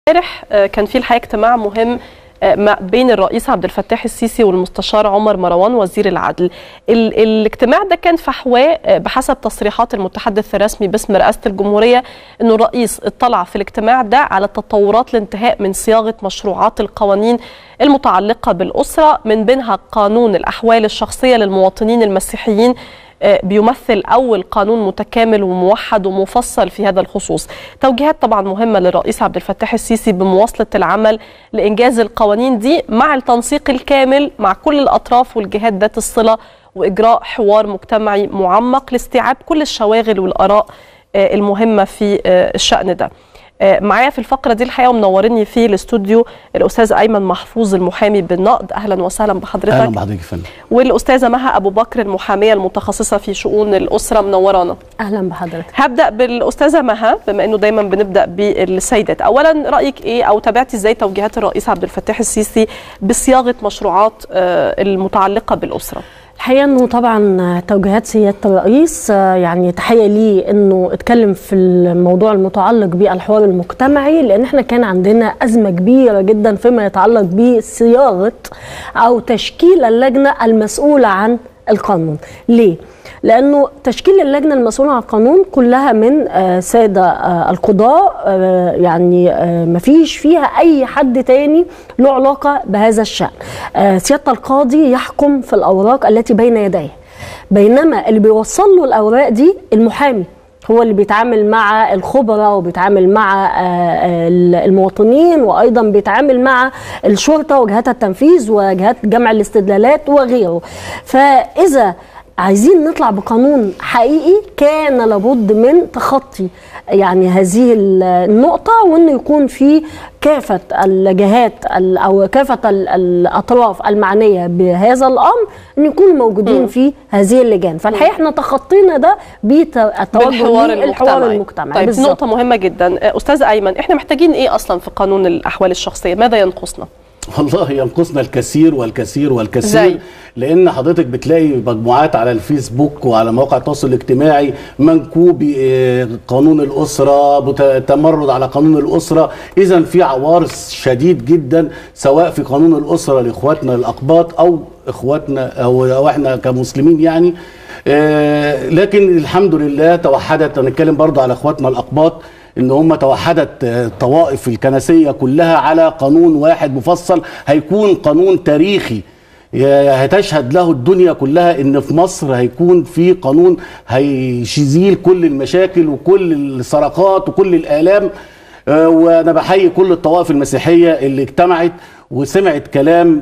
امبارح كان في الحقيقه اجتماع مهم ما بين الرئيس عبد الفتاح السيسي والمستشار عمر مروان وزير العدل ال الاجتماع ده كان فحواه بحسب تصريحات المتحدث الرسمي باسم رئاسة الجمهورية أنه الرئيس اطلع في الاجتماع ده على التطورات الانتهاء من صياغة مشروعات القوانين المتعلقة بالأسرة من بينها قانون الأحوال الشخصية للمواطنين المسيحيين بيمثل أول قانون متكامل وموحد ومفصل في هذا الخصوص توجيهات طبعا مهمة للرئيس عبد الفتاح السيسي بمواصلة العمل لإنجاز القوانين دي مع التنسيق الكامل مع كل الأطراف والجهات ذات الصلة وإجراء حوار مجتمعي معمق لاستيعاب كل الشواغل والآراء المهمة في الشأن ده معايا في الفقره دي الحقيقه ومنورني في الاستوديو الاستاذ ايمن محفوظ المحامي بالنقد اهلا وسهلا بحضرتك اهلا بحضرتك يا فندم والاستاذه مها ابو بكر المحاميه المتخصصه في شؤون الاسره منورانا اهلا بحضرتك هبدا بالاستاذه مها بما انه دايما بنبدا بالسيدات اولا رايك ايه او تابعتي ازاي توجيهات الرئيس عبد الفتاح السيسي بصياغه مشروعات المتعلقه بالاسره الحقيقه انه طبعا توجيهات سياده الرئيس يعني تحيه ليه انه اتكلم في الموضوع المتعلق بالحوار المجتمعي لان احنا كان عندنا ازمه كبيره جدا فيما يتعلق بصياغه او تشكيل اللجنه المسؤوله عن القانون ليه لانه تشكيل اللجنه المسؤوله عن القانون كلها من ساده القضاء يعني ما فيش فيها اي حد تاني له علاقه بهذا الشان سياده القاضي يحكم في الاوراق التي بين يديه بينما اللي بيوصل له الاوراق دي المحامي هو اللي بيتعامل مع الخبراء وبيتعامل مع المواطنين وايضا بيتعامل مع الشرطه وجهات التنفيذ وجهات جمع الاستدلالات وغيره فاذا عايزين نطلع بقانون حقيقي كان لابد من تخطي يعني هذه النقطة وانه يكون في كافة الجهات او كافة الاطراف المعنية بهذا الامر ان يكونوا موجودين في هذه اللجان فالحقيقة احنا تخطينا ده بالتوجه الحوار المجتمعي طيب بالزبط. نقطة مهمة جدا استاذ ايمن احنا محتاجين ايه اصلا في قانون الاحوال الشخصية ماذا ينقصنا؟ والله ينقصنا الكثير والكثير والكثير زي. لان حضرتك بتلاقي مجموعات على الفيسبوك وعلى مواقع التواصل الاجتماعي منكوب قانون الاسره تمرد على قانون الاسره اذا في عوار شديد جدا سواء في قانون الاسره لاخواتنا الاقباط او اخواتنا او, أو احنا كمسلمين يعني لكن الحمد لله توحدت هنتكلم برضو على اخواتنا الاقباط ان هم توحدت الطوائف الكنسيه كلها على قانون واحد مفصل هيكون قانون تاريخي هتشهد له الدنيا كلها ان في مصر هيكون في قانون هيزيل كل المشاكل وكل الصرخات وكل الالام وانا بحيي كل الطوائف المسيحيه اللي اجتمعت وسمعت كلام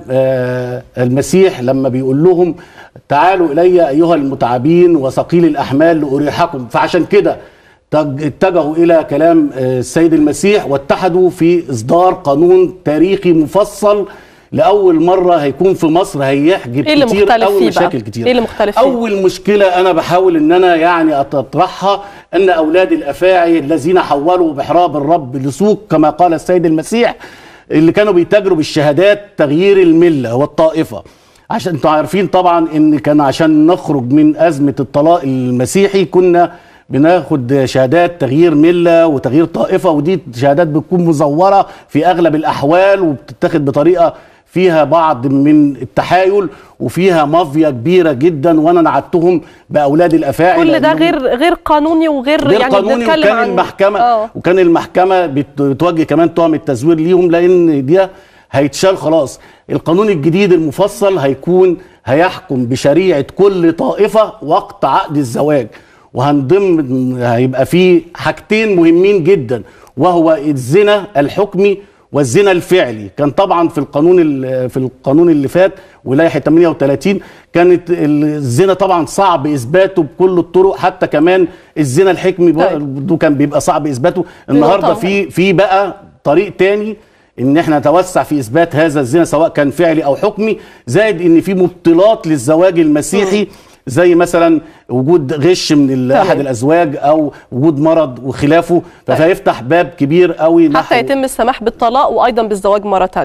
المسيح لما بيقول لهم تعالوا الي ايها المتعبين وثقيل الاحمال لاريحكم فعشان كده اتجهوا الى كلام السيد المسيح واتحدوا في اصدار قانون تاريخي مفصل لاول مره هيكون في مصر هيحجب إيه كتير او مشاكل كتير ايه اللي مختلف اول مشكله انا بحاول ان انا يعني اطرحها ان اولاد الافاعي الذين حولوا بحراب الرب لسوق كما قال السيد المسيح اللي كانوا بيتاجروا بالشهادات تغيير المله والطائفه عشان انتوا عارفين طبعا ان كان عشان نخرج من ازمه الطلاق المسيحي كنا بناخد شهادات تغيير مله وتغيير طائفه ودي شهادات بتكون مزوره في اغلب الاحوال وبتتاخد بطريقه فيها بعض من التحايل وفيها مافيا كبيره جدا وانا نعدتهم باولاد الافاعي كل ده غير غير قانوني وغير, غير يعني قانوني بنتكلم وكان عن المحكمه آه. وكان المحكمه بت- بتوجه كمان تهم التزوير ليهم لان دي هيتشال خلاص القانون الجديد المفصل هيكون هيحكم بشريعه كل طائفه وقت عقد الزواج وهنضم هيبقى فيه حاجتين مهمين جدا وهو الزنا الحكمي والزنا الفعلي كان طبعا في القانون ال- في القانون اللي فات ولائحه 38 كانت الزنا طبعا صعب اثباته بكل الطرق حتى كمان الزنا الحكمي طيب. برضه كان بيبقى صعب اثباته النهارده نقطة. في في بقى طريق تاني ان احنا نتوسع في اثبات هذا الزنا سواء كان فعلي او حكمي زائد ان في مبطلات للزواج المسيحي زي مثلا وجود غش من ال- تمام. احد الازواج او وجود مرض وخلافه طيب. فهيفتح باب كبير قوي حتى نحو يتم السماح بالطلاق وايضا بالزواج مره تانية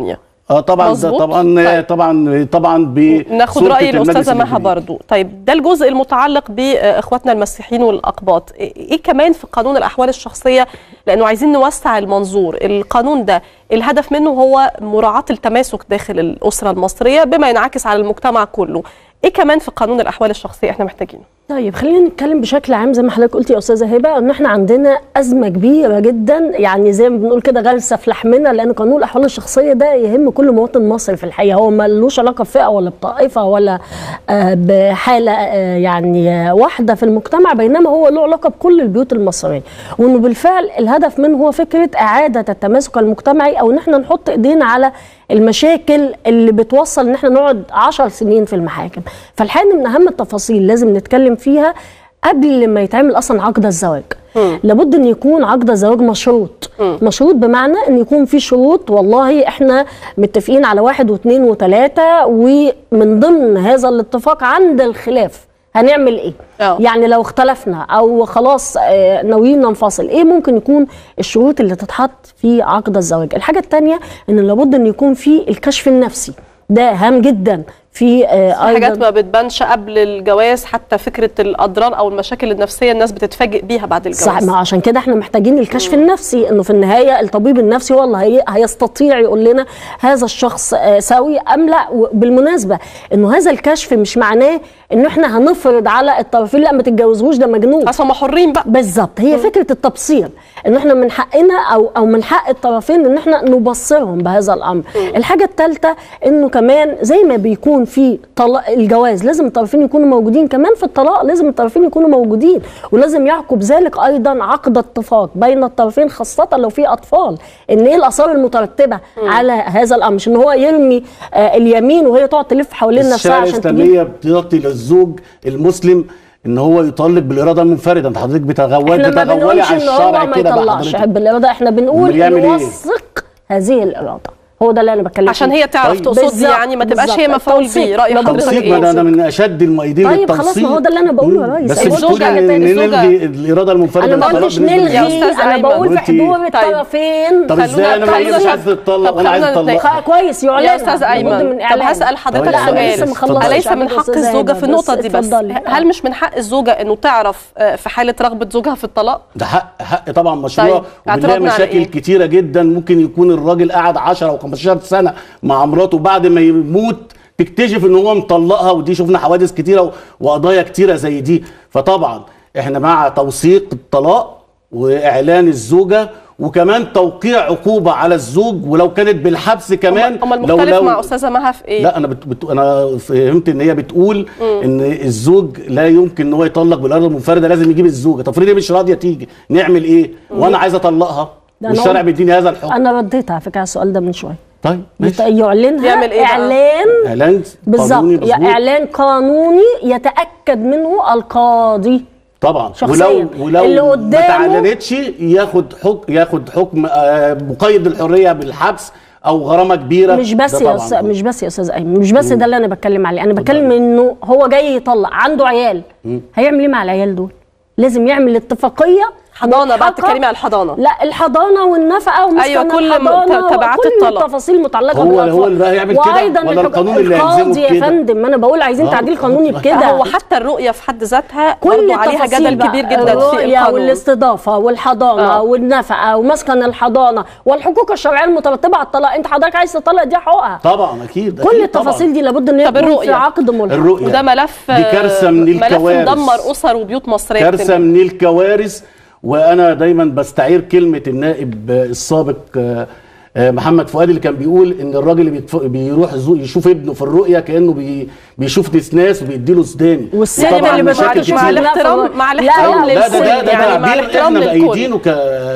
اه طبعا ده مظبوط؟ طبعا طيب. طبعا طبعا ب ناخد سلطة راي المجلس الاستاذه مها الجديد. برضو طيب ده الجزء المتعلق باخواتنا المسيحيين والاقباط ايه كمان في قانون الاحوال الشخصيه لانه عايزين نوسع المنظور القانون ده الهدف منه هو مراعاه التماسك داخل الاسره المصريه بما ينعكس على المجتمع كله ايه كمان في قانون الاحوال الشخصيه احنا محتاجينه طيب خلينا نتكلم بشكل عام زي ما حضرتك قلتي يا استاذه هبه ان احنا عندنا ازمه كبيره جدا يعني زي ما بنقول كده غلسه في لحمنا لان قانون الاحوال الشخصيه ده يهم كل مواطن مصري في الحقيقه هو ملوش علاقه بفئه ولا بطائفه ولا آه بحاله آه يعني آه واحده في المجتمع بينما هو له علاقه بكل البيوت المصريه وانه بالفعل الهدف منه هو فكره اعاده التماسك المجتمعي او ان احنا نحط ايدينا على المشاكل اللي بتوصل ان احنا نقعد 10 سنين في المحاكم فالحقيقه من اهم التفاصيل لازم نتكلم فيها قبل ما يتعمل اصلا عقد الزواج لابد ان يكون عقد الزواج مشروط مشروط بمعنى ان يكون في شروط والله احنا متفقين على واحد واثنين وثلاثه ومن ضمن هذا الاتفاق عند الخلاف هنعمل ايه أوه. يعني لو اختلفنا او خلاص آه، ناويين ننفصل ايه ممكن يكون الشروط اللي تتحط في عقد الزواج الحاجه الثانيه ان لابد ان يكون في الكشف النفسي ده هام جدا في آه، حاجات أيضاً- ما بتبانش قبل الجواز حتى فكره الاضرار او المشاكل النفسيه الناس بتتفاجئ بيها بعد الجواز صح ما عشان كده احنا محتاجين الكشف النفسي انه في النهايه الطبيب النفسي والله هي هيستطيع يقول لنا هذا الشخص آه، سوي ام لا وبالمناسبه انه هذا الكشف مش معناه انه احنا هنفرض على الطرفين لا ما تتجوزوش ده مجنون اصل هم حرين بقى بالظبط هي فكره التبصير ان احنا من حقنا او او من حق الطرفين ان احنا نبصرهم بهذا الامر الحاجه الثالثه انه كمان زي ما بيكون في طلاق الجواز لازم الطرفين يكونوا موجودين كمان في الطلاق لازم الطرفين يكونوا موجودين ولازم يعقب ذلك ايضا عقد اتفاق بين الطرفين خاصه لو في اطفال ان ايه الاثار المترتبه على هذا الامر مش ان هو يرمي آه اليمين وهي تقعد تلف حوالين نفسها الشريعه عشان تجيب الاسلاميه بتعطي للزوج المسلم ان هو يطلق بالاراده المنفرده انت حضرتك بتغول احنا ما بتغولي بنقولش على ان هو الشرع ما كده بقى يطلعش حضرتك بالاراده احنا بنقول أمال يعمل إيه؟ يوثق هذه الاراده هو ده اللي انا بتكلم عشان فيه. هي تعرف طيب. تقصدي بالظبط، يعني ما تبقاش هي بالظبط. مفعول التوثيق. بيه راي لابد حضرتك تنسيق ما ايه ده انا من اشد المؤيدين طيب للتنسيق خلاص، ما هو ده اللي أنا بقوله يا ريس. بس أنا مش بقول تقولي حاجة ان تاني. نلغي الاراده المنفرده انا ما بالطلاق قلتش بالنسبة نلغي يا للزوج. أستاذ انا أيمن. بقول في وأنت- حضور طيب. الطرفين طب ازاي انا خلونا- ما هي مش عايزه تطلق طب وانا عايز خلونا اطلقها خ- كويس يعلن يا استاذ ايمن طب هسال حضرتك طيب. لا، أنا لسه سؤال ما خلصتش. اليس من عشان حق الأستاذة الزوجه هبة في النقطه بس دي بس اتفضلي. هل مش من حق الزوجه انه تعرف آه، في حاله رغبه زوجها في الطلاق ده حق حق طبعا مشروع طيب، وبنلاقي اعتراضنا على مشاكل إيه؟ كتيره جدا ممكن يكون الراجل قعد 10 او 15 سنه مع مراته بعد ما يموت تكتشف ان هو مطلقها ودي شفنا حوادث كتيره و- وقضايا كتيره زي دي فطبعا احنا مع توثيق الطلاق واعلان الزوجه وكمان توقيع عقوبه على الزوج ولو كانت بالحبس كمان اما لو المختلف لو مع استاذه مها في ايه لا انا بت... بت... انا فهمت ان هي بتقول ان الزوج لا يمكن ان هو يطلق بالارض المنفرده لازم يجيب الزوجه طب افرضي مش راضيه تيجي نعمل ايه وانا عايز اطلقها ده أنا والشرع قلت- بيديني هذا الحكم انا رديت على فكره على السؤال ده من شويه طيب ماشي يعلنها يعمل إيه بقى؟ اعلان اعلان بالظبط قانوني يا مظبوط. اعلان قانوني يتاكد منه القاضي طبعا شخصياً. ولو ولو اللي ما قدامه- تعلنتش ياخد حكم ياخد حكم آه، مقيد الحريه بالحبس او غرامه كبيره مش بس ده يا طبعاً. أستاذ مش بس يا استاذ ايمن مش بس ده اللي انا بتكلم عليه انا بتكلم انه هو جاي يطلق عنده عيال هيعمل ايه مع العيال دول لازم يعمل اتفاقيه حضانه بقى ملحقة- تتكلمي على الحضانه لا الحضانه والنفقه ومسكن أيوة، كل الحضانه تبعات وكل الطلب. التفاصيل المتعلقه هو- بالأطفال. هو اللي بقى يعمل كده وايضا ولا الحك- القانون اللي القاضي يلزمه يا بكده؟ فندم ما انا بقول عايزين آه، تعديل قانوني آه. بكده هو حتى الرؤيه في حد ذاتها كل برضو عليها التفاصيل جدل بقى، كبير جدا في الرؤية القانون والاستضافه والحضانه آه. آه. والنفقه ومسكن الحضانه والحقوق الشرعيه المترتبه على الطلاق انت حضرتك عايز تطلق دي حقوقها طبعا اكيد كل أكيد التفاصيل دي لابد ان طب يكون في الرؤية. عقد ملحق الرؤية. وده ملف دي كارثة من ملف الكوارث. مدمر اسر وبيوت مصريه كارثه كتير. من الكوارث وانا دايما بستعير كلمه النائب السابق آه، آه، محمد فؤاد اللي كان بيقول ان الراجل اللي بيتف- بيروح زو- يشوف ابنه في الرؤيه كانه بي بيشوف نسناس وبيديله سوداني والست يعني وطبعاً اللي اللي مشاكل بتعالج مع كتير. الاحترام مع لا، الاحترام لا، لا ده ده للسن ده يعني مع تعبير الاحترام احنا للكل بايدينه ك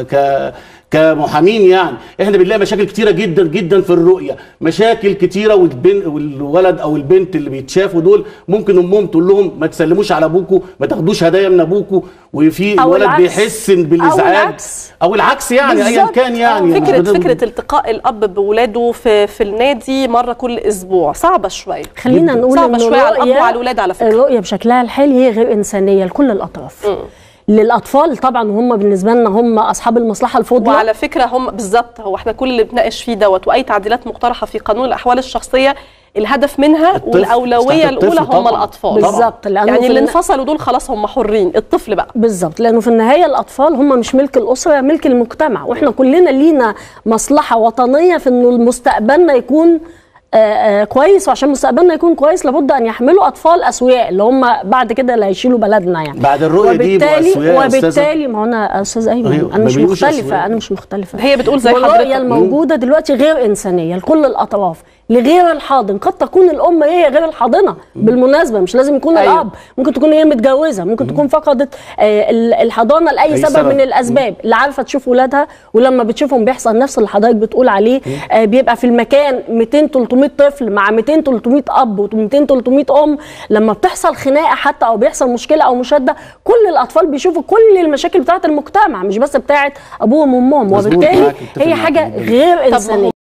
ك كمحامين يعني احنا بنلاقي مشاكل كتيره جدا جدا في الرؤيه مشاكل كتيره والبن والولد او البنت اللي بيتشافوا دول ممكن امهم تقول لهم ما تسلموش على ابوكوا ما تاخدوش هدايا من ابوكوا وفي أو الولد العكس. بيحس بالازعاج أو العكس. او العكس يعني ايا بالظبط. كان يعني فكرة بدل- فكرة التقاء الأب بولاده في في النادي مرة كل أسبوع صعبة شوية خلينا جداً. نقول صعبة ان شوية على الأب الرؤية- وعلى الولاد على فكرة الرؤيه بشكلها الحالي هي غير انسانيه لكل الاطراف للاطفال طبعا وهم بالنسبه لنا هم اصحاب المصلحه الفضلى وعلى فكره هم بالظبط هو احنا كل اللي بنناقش فيه دوت واي تعديلات مقترحه في قانون الاحوال الشخصيه الهدف منها الطفل، والاولويه مصلحة الطفل الاولى هم طبعاً. الاطفال بالظبط لانه يعني في اللي الن- انفصلوا دول خلاص هم حرين الطفل بقى بالظبط لانه في النهايه الاطفال هم مش ملك الاسره ملك المجتمع واحنا كلنا لينا مصلحه وطنيه في انه مستقبلنا يكون آه، آه، كويس وعشان مستقبلنا يكون كويس لابد ان يحملوا اطفال اسوياء اللي هم بعد كده اللي هيشيلوا بلدنا يعني بعد الرؤية دي يبقوا وبالتالي أسوياء يا أستاذة؟ وبالتالي ما هو انا استاذ ايمن أيوة، انا ما مش بيقولوش مختلفه أسوياء. انا مش مختلفه هي بتقول زي والرؤيه حضرتك الموجوده دلوقتي غير انسانيه لكل الاطراف لغير الحاضن قد تكون الام هي غير الحاضنه بالمناسبه مش لازم يكون أيوة. الاب ممكن تكون هي متجوزه ممكن تكون فقدت آه، ال- الحضانه لاي أي سبب, سبب. من الاسباب اللي عارفه تشوف ولادها ولما بتشوفهم بيحصل نفس اللي حضرتك بتقول عليه آه، بيبقى في المكان 200 300 طفل مع 200 300 اب و200 300 ام لما بتحصل خناقه حتى او بيحصل مشكله او مشاده كل الاطفال بيشوفوا كل المشاكل بتاعه المجتمع مش بس بتاعه ابوهم وامهم مظبوط، وبالتالي معاك، اتفق هي معاك حاجه جداً. غير طب ما هو انسانيه